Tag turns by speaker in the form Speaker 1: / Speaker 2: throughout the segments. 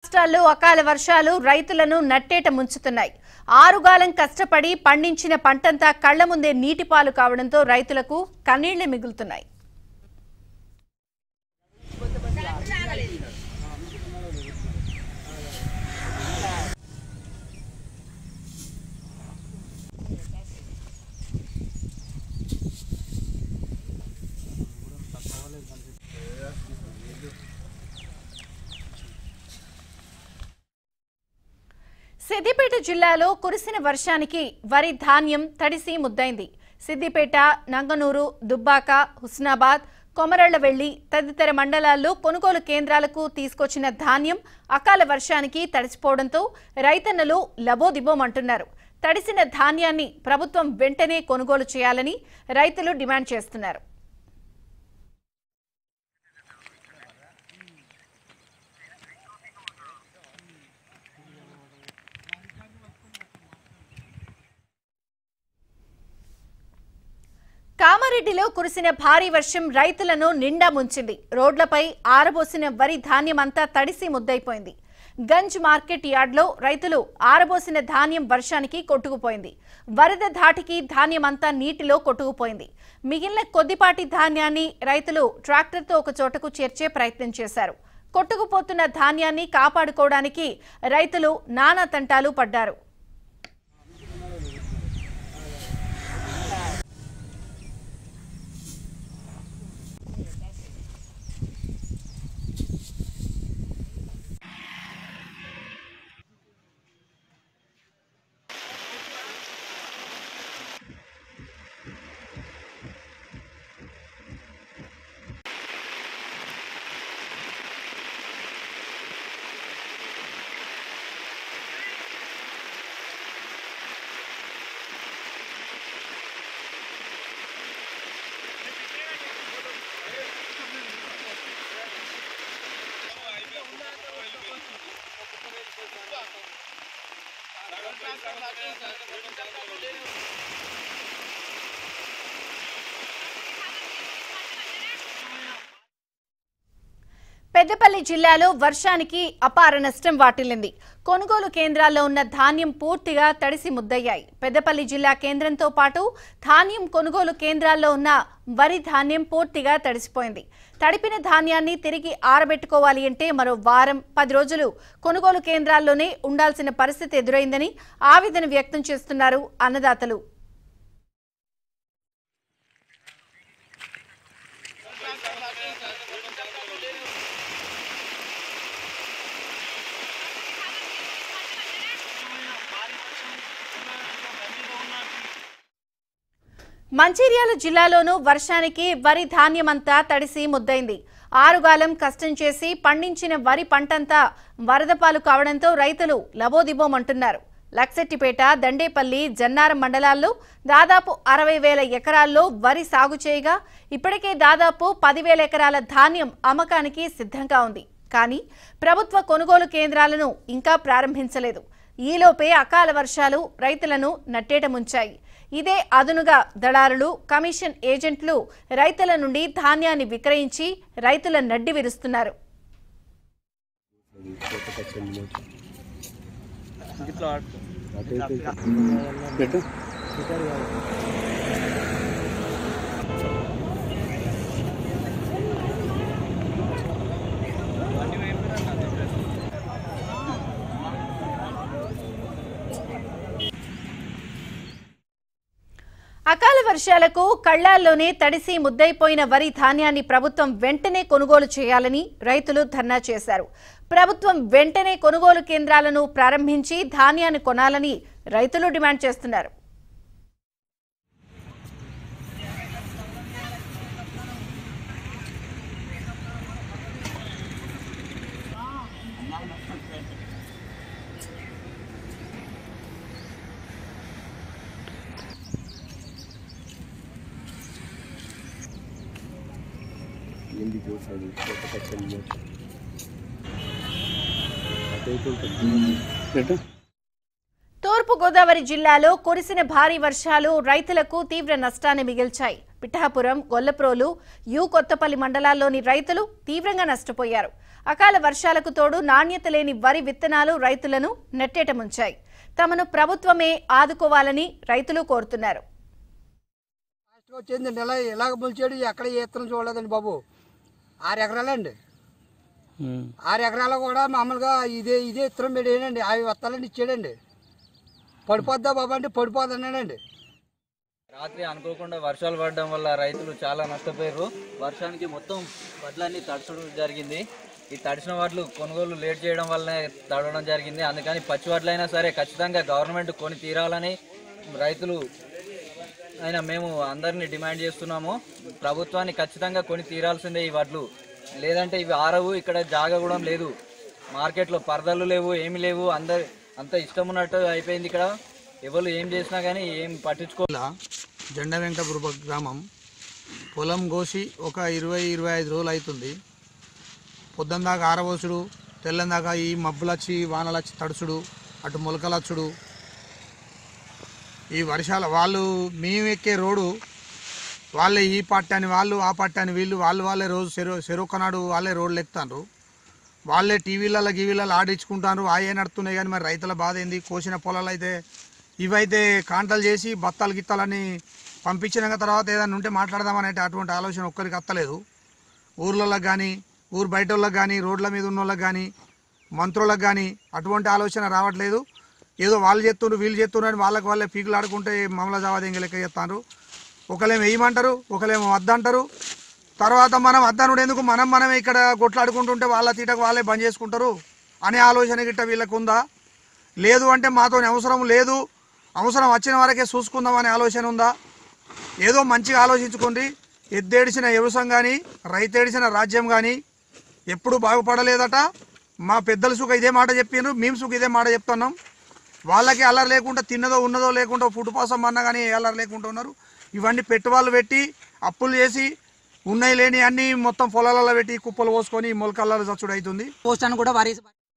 Speaker 1: రాష్ట్రాల్లో అకాల వర్షాలు రైతులను నట్టేట ముంచుతున్నాయి ఆరుగాలం కష్టపడి పండించిన పంటంతా కళ్ల ముందే నీటిపాలు కావడంతో రైతులకు కన్నీళ్లు మిగులుతున్నాయి సిద్దిపేట జిల్లాలో కురిసిన వర్షానికి వరి ధాన్యం తడిసి ముద్దైంది సిద్దిపేట నంగనూరు దుబ్బాక హుస్నాబాద్ కొమరళ్లవెల్లి తదితర మండలాల్లో కొనుగోలు కేంద్రాలకు తీసుకొచ్చిన ధాన్యం అకాల వర్షానికి తడిసిపోవడంతో రైతన్నలు లబోదిబోమంటున్నారు తడిసిన ధాన్యాన్ని ప్రభుత్వం వెంటనే కొనుగోలు చేయాలని రైతులు డిమాండ్ చేస్తున్నారు కామారెడ్డిలో కురిసిన భారీ వర్షం రైతులను నిండా ముంచింది రోడ్లపై ఆరబోసిన వరి ధాన్యమంతా తడిసి ముద్దైపోయింది గంజ్ మార్కెట్ యార్డ్లో రైతులు ఆరబోసిన ధాన్యం వర్షానికి కొట్టుకుపోయింది వరద ధాటికి ధాన్యమంతా నీటిలో కొట్టుకుపోయింది మిగిలిన కొద్దిపాటి ధాన్యాన్ని రైతులు ట్రాక్టర్తో ఒక చోటకు చేర్చే ప్రయత్నం చేశారు కొట్టుకుపోతున్న ధాన్యాన్ని కాపాడుకోవడానికి రైతులు నానా తంటాలు పడ్డారు పెద్దపల్లి జిల్లాలో వర్షానికి అపార నష్టం వాటిల్లింది కొనుగోలు కేంద్రాల్లో ఉన్న ధాన్యం పూర్తిగా తడిసి ముద్దయ్యాయి పెద్దపల్లి జిల్లా కేంద్రంతో పాటు ధాన్యం కొనుగోలు కేంద్రాల్లో ఉన్న వరి ధాన్యం పూర్తిగా తడిసిపోయింది తడిపిన ధాన్యాన్ని తిరిగి ఆరబెట్టుకోవాలి అంటే మరో వారం పది రోజులు కొనుగోలు కేంద్రాల్లోనే ఉండాల్సిన పరిస్థితి ఎదురైందని ఆవేదన వ్యక్తం చేస్తున్నారు అన్నదాతలు మంచిర్యాల జిల్లాలోనూ వర్షానికి వరి ధాన్యమంతా తడిసి ముద్దైంది ఆరుగాలం కష్టం చేసి పండించిన వరి పంటంతా వరదపాలు కావడంతో రైతులు లబోదిబోమంటున్నారు లక్సెట్టిపేట దండేపల్లి జన్నారం మండలాల్లో దాదాపు అరవై వేల ఎకరాల్లో వరి సాగు చేయగా ఇప్పటికే దాదాపు పదివేల ఎకరాల ధాన్యం అమ్మకానికి సిద్ధంగా ఉంది కానీ ప్రభుత్వ కొనుగోలు కేంద్రాలను ఇంకా ప్రారంభించలేదు ఈలోపే అకాల వర్షాలు రైతులను నట్టేట ముంచాయి ఇదే అదునుగా దళారులు కమిషన్ ఏజెంట్లు రైతుల నుండి ధాన్యాన్ని విక్రయించి రైతుల నడ్డి విరుస్తున్నారు అకాల వర్షాలకు కళ్లాల్లోనే తడిసి ముద్దైపోయిన వరి ధాన్యాన్ని ప్రభుత్వం వెంటనే కొనుగోలు చేయాలని రైతులు ధర్నా చేశారు ప్రభుత్వం వెంటనే కొనుగోలు కేంద్రాలను ప్రారంభించి ధాన్యాన్ని కొనాలని రైతులు డిమాండ్ చేస్తున్నారు
Speaker 2: ఏంది చూసాడు కొత్త పచ్చని అటైతే ఉంటుంది
Speaker 1: తూర్పు గోదావరి జిల్లాలో కురిసిన భారీ వర్షాలు రైతులకు తీవ్ర నష్టాన్ని మిగిల్చాయి పిఠాపురం గొల్లప్రోలు యు కొత్తపల్లి మండలాల్లోని రైతులు తీవ్రంగా నష్టపోయారు అకాల వర్షాలకు తోడు నాణ్యత లేని వరి విత్తనాలు రైతులను నెట్టేట ముంచాయి తమను ప్రభుత్వమే ఆదుకోవాలని రైతులు కోరుతున్నారు
Speaker 3: లాస్ట్కి వచ్చిందండి ఇలా ఇలాగ మొలిచాడు ఎక్కడ ఏ ఇత్తనం చూడలేదండి బాబు ఆరు ఎకరాలండి ఆరు ఎకరాలు కూడా మామూలుగా ఇదే ఇదే ఇత్తనం పెట్టేయండి అవి వత్తాలండి ఇచ్చాడండి పడిపోద్దా బాబు అంటే పడిపోద్ది అన్నాడండి
Speaker 4: రాత్రి అనుకోకుండా వర్షాలు పడడం వల్ల రైతులు చాలా నష్టపోయారు వర్షానికి మొత్తం వడ్లన్నీ తడచడం జరిగింది ఈ తడిసిన వడ్లు కొనుగోలు లేట్ చేయడం వల్లనే తడవడం జరిగింది అందుకని పచ్చి వడ్లైనా సరే ఖచ్చితంగా గవర్నమెంట్ కొని తీరాలని రైతులు అయినా మేము అందరినీ డిమాండ్ చేస్తున్నాము ప్రభుత్వాన్ని ఖచ్చితంగా కొని తీరాల్సిందే ఈ వడ్లు లేదంటే ఇవి ఆరవు ఇక్కడ జాగ కూడా లేదు మార్కెట్లో పరదలు లేవు ఏమి లేవు అందరు అంత ఇష్టం ఉన్నట్టు అయిపోయింది ఇక్కడ ఎవరు ఏం చేసినా కానీ ఏం పట్టించుకో
Speaker 5: జిల్లా జెండ వెంకటపురప గ్రామం పొలం కోసి ఒక ఇరవై ఇరవై ఐదు రోజులు అవుతుంది పొద్దున్న దాకా ఆరబోసుడు తెల్లని దాకా ఈ మబ్బులచ్చి వానలచ్చి తడుచుడు అటు మొలకలచ్చుడు ఈ వర్షాల వాళ్ళు మేము ఎక్కే రోడ్డు వాళ్ళే ఈ పట్ట అని వాళ్ళు ఆ పట్ట అని వీళ్ళు వాళ్ళు వాళ్ళే రోజు చెరువు చెరువుకనాడు వాళ్ళే రోడ్లు ఎక్కుతాండ్రు వాళ్ళే టీవీలలో గీవీలలో ఆడించుకుంటారు ఆయే నడుతున్నాయి కానీ మరి రైతుల బాధ ఏంది కోసిన పొలాలు అయితే ఇవైతే కాంటలు చేసి బత్తాలు గిత్తాలని పంపించిన తర్వాత ఏదైనా ఉంటే మాట్లాడదామనే అటువంటి ఆలోచన ఒక్కరికి అత్తలేదు ఊర్లలోకి కానీ ఊరు బయట వాళ్ళకి కానీ రోడ్ల మీద ఉన్న వాళ్ళకి కానీ మంత్రులకు కానీ అటువంటి ఆలోచన రావట్లేదు ఏదో వాళ్ళు చేస్తున్నారు వీళ్ళు చేస్తున్నారు అని వాళ్ళకి వాళ్ళే పీకులు ఆడుకుంటే మమ్మల జావాదేంగి లెక్క చేస్తారు ఒకలేమో వేయమంటారు ఒకలేమో వద్దంటారు తర్వాత మనం వద్దనుడు ఎందుకు మనం మనమే ఇక్కడ కొట్లాడుకుంటుంటే వాళ్ళ తీటకు వాళ్ళే బంద్ చేసుకుంటారు అనే ఆలోచన గిట్ట వీళ్ళకు ఉందా లేదు అంటే మాతో అవసరం లేదు అవసరం వచ్చిన వరకే చూసుకుందాం అనే ఆలోచన ఉందా ఏదో మంచిగా ఆలోచించుకోండి ఎద్దేడిసిన వ్యవసాయం కానీ రైతేడిసిన రాజ్యం కానీ ఎప్పుడు బాగుపడలేదట మా పెద్దల సుఖ ఇదే మాట చెప్పిండ్రు మేము సుఖ ఇదే మాట చెప్తున్నాం వాళ్ళకి అల్లరి లేకుండా తిన్నదో ఉన్నదో లేకుండా ఫుడ్ కోసం అన్నా కానీ అల్లరి లేకుండా ఉన్నారు ఇవన్నీ పెట్టుబడులు పెట్టి అప్పులు చేసి ఉన్నాయి లేని అన్ని మొత్తం పొలాలలో పెట్టి కుప్పలు పోసుకొని మొలకల్లాలు చచ్చుడు అవుతుంది
Speaker 6: పోస్టాన్ని కూడా వారి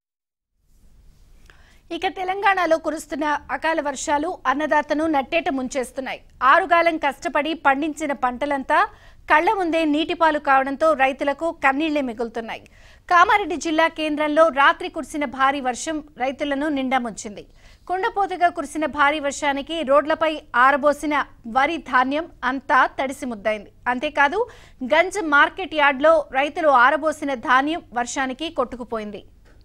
Speaker 1: ఇక తెలంగాణలో కురుస్తున్న అకాల వర్షాలు అన్నదాతను నట్టేట ముంచేస్తున్నాయి ఆరుగాలం కష్టపడి పండించిన పంటలంతా కళ్ల ముందే నీటిపాలు కావడంతో రైతులకు కన్నీళ్లే మిగులుతున్నాయి కామారెడ్డి జిల్లా కేంద్రంలో రాత్రి కురిసిన భారీ వర్షం రైతులను నిండా ముంచింది కుండపోతగా కురిసిన భారీ వర్షానికి రోడ్లపై ఆరబోసిన వరి ధాన్యం అంతా తడిసి ముద్దైంది అంతేకాదు గంజ్ మార్కెట్ యార్డ్లో రైతులు ఆరబోసిన ధాన్యం వర్షానికి కొట్టుకుపోయింది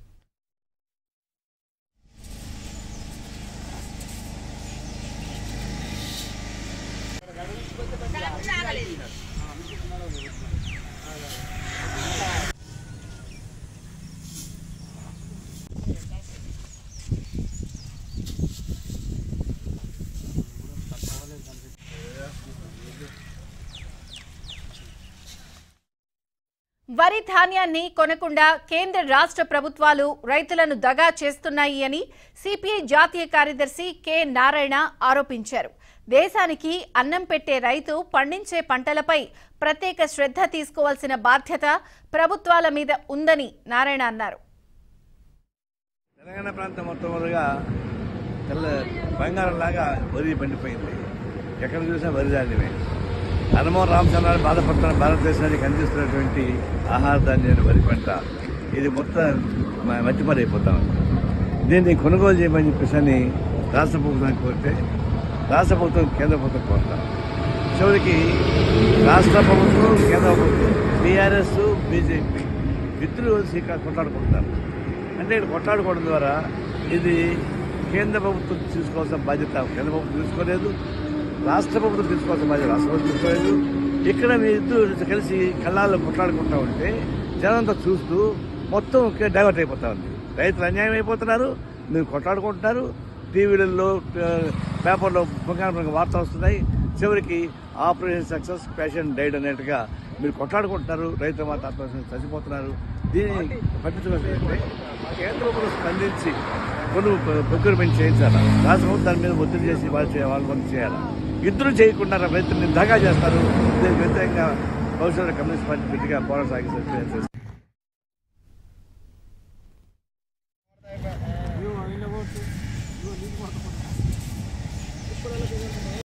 Speaker 1: వరి ధాన్యాన్ని కొనకుండా కేంద్ర రాష్ట్ర ప్రభుత్వాలు రైతులను దగా చేస్తున్నాయి అని సిపిఐ జాతీయ కార్యదర్శి కె నారాయణ ఆరోపించారు దేశానికి అన్నం పెట్టే రైతు పండించే పంటలపై ప్రత్యేక శ్రద్ధ తీసుకోవాల్సిన బాధ్యత ప్రభుత్వాల మీద ఉందని నారాయణ అన్నారు
Speaker 7: తెలంగాణ ప్రాంతం మొత్తం వరగా తెల్ల బంగారంలాగా వరి పండిపోయింది ఎక్కడ చూసినా వరి ధాన్యమే హనుమాన్ రామచంద్రాన్ని బాధపడుతున్న భారతదేశానికి అందిస్తున్నటువంటి ఆహార ధాన్యాన్ని వరి పంట ఇది మొత్తం మ- మట్టిపారైపోతాం దీన్ని కొనుగోలు చేయమని చెప్పేసి అని రాష్ట్ర ప్రభుత్వానికి కోరితే రాష్ట్ర ప్రభుత్వం కేంద్ర ప్రభుత్వం కోరుతాం చివరికి రాష్ట్ర ప్రభుత్వం కేంద్ర ప్రభుత్వం టీఆర్ఎస్ బీజేపీ ఇద్దరు కలిసి కొట్లాడుకుంటున్నారు అంటే ఇక్కడ కొట్లాడుకోవడం ద్వారా ఇది కేంద్ర ప్రభుత్వం తీసుకోవాల్సిన బాధ్యత కేంద్ర ప్రభుత్వం తీసుకోలేదు రాష్ట్ర ప్రభుత్వం తీసుకోవాల్సిన బాధ్యత రాష్ట్ర ప్రభుత్వం తీసుకోలేదు ఇక్కడ మీ ఇద్దరు కలిసి కళ్ళాల్లో కొట్లాడుకుంటా ఉంటే జనంతా చూస్తూ మొత్తం ఒకే డైవర్ట్ అయిపోతా ఉంది రైతులు అన్యాయం అయిపోతున్నారు మీరు కొట్లాడుకుంటున్నారు టీవీలలో ఆ, పేపర్లో బంగారం వార్తలు వస్తున్నాయి చివరికి ఆపరేషన్ సక్సెస్ పేషెంట్ డైడ్ అన్నట్టుగా మీరు కొట్లాడుకుంటున్నారు రైతు మాత ఆత్మహత్య చచ్చిపోతున్నారు దీన్ని పట్టించుకోవాల్సిందంటే కేంద్ర ప్రభుత్వం స్పందించి కొన్ని ప్రొక్యూర్మెంట్ చేయించాలా రాష్ట్ర ప్రభుత్వం దాని మీద ఒత్తిడి చేసి వాళ్ళు చేయాలి వాళ్ళు కొన్ని చేయాలి ఇద్దరు చేయకుండా రైతుల్ని దగా చేస్తారు దీనికి వ్యతిరేకంగా భవిష్యత్తులో కమ్యూనిస్ట్ పార్టీ గట్టిగా పోరాటం సాగిస్తారు